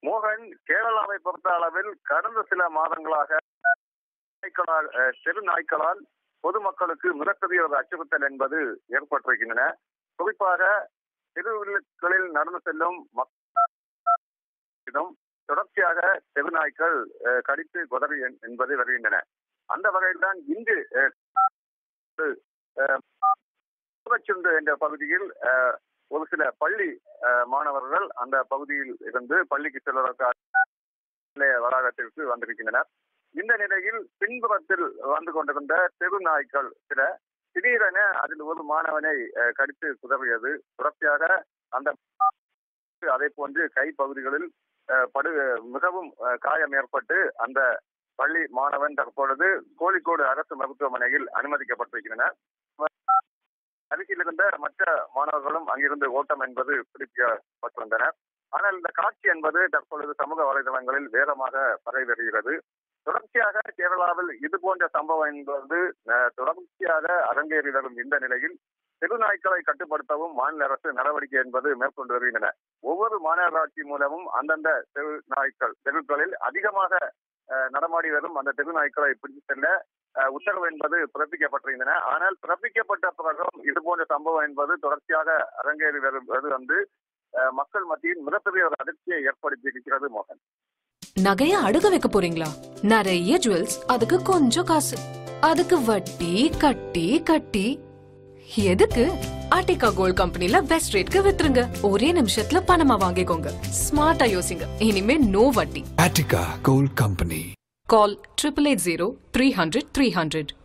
மோகன் கேரளாவை பொறுத்த அளவில் கடந்த சில மாதங்களாக நாய்க்களால், அஹ், தெரு நாய்க்களால் பொதுமக்களுக்கு மிகப்பெரிய ஒரு அச்சுறுத்தல் என்பது ஏற்பட்டிருக்கின்றன குறிப்பாக தெருவுகளில் நடந்து செல்லும் மக்களிடம் தொடர்ச்சியாக தெரு நாய்க்கள் அஹ், கடித்து குதறி என்- என்பது வருகின்றன அந்த வகையில் தான் இங்கு அஹ், அஹ், சூரச்சுண்டு என்ற பகுதியில் அஹ், ஒரு சில பள்ளி அஹ், மாணவர்கள் அந்த பகுதியில் இருந்து பள்ளிக்கு செல்வதற்காக நிலைய வளாகத்திற்கு வந்திருக்கின்றனர் இந்த நிலையில் பின்புறத்தில் வந்து கொண்டிருந்த தெரு நாய்க்கள் சில திடீரென அதில் ஒரு மாணவனை அஹ், கடித்து குதறியது தொடர்ச்சியாக அந்த அதே போன்று கை பகுதிகளில் அஹ், படு மிகவும் அஹ், காயம் ஏற்பட்டு அந்த பள்ளி மாணவன் தற்பொழுது கோழிக்கோடு அரசு மருத்துவமனையில் அனுமதிக்கப்பட்டிருக்கின்றனர் அருகில் இருந்த மற்ற மாணவர்களும் அங்கிருந்து ஓட்டம் என்பது பிடிக்கப்பட்டிருந்தனர் ஆனால் இந்த காட்சி என்பது தற்பொழுது சமூக வலைதளங்களில் வேகமாக பரவி வருகிறது தொடர்ச்சியாக கேரளாவில் இது போன்ற சம்பவம் என்பது அஹ், தொடர்ச்சியாக அரங்கேறி வரும் இந்த நிலையில் தெருநாய்க்களை கட்டுப்படுத்தவும் மாநில அரசு நடவடிக்கை என்பது மேற்கொண்டு வருகின்றன ஒவ்வொரு மாநகராட்சி மூலமும் அந்தந்த தெரு நாய்க்கள் தெருக்களில் அதிகமாக அஹ், நடமாடி வரும் அந்த தெரு நாய்க்களை பிடித்து செல்ல அஹ், உத்தரவு என்பது பிறப்பிக்கப்பட்டிருந்தன ஆனால் பிறப்பிக்கப்பட்ட பிறகும் இது போன்ற சம்பவம் என்பது தொடர்ச்சியாக அரங்கேறி வருவது வந்து அஹ், மக்கள் மத்தியில் மிகப்பெரிய ஒரு அதிர்ச்சியை ஏற்படுத்தி இருக்கிறது மோகன் நகைய அடுக வைக்க போறீங்களா நிறைய ஜுவல்ஸ் அதுக்கு கொஞ்சம் காசு அதுக்கு வட்டி கட்டி கட்டி எதுக்கு ஆர்டிகா கோல்ட் கம்பெனில பெஸ்ட் ரேட்க்கு வித்துருங்க ஒரே நிமிஷத்துல பணமா வாங்கிக்கோங்க ஸ்மார்ட்டா யோசிங்க இனிமே நோ வட்டி Attica Gold Company. Call triple eight zero three hundred three hundred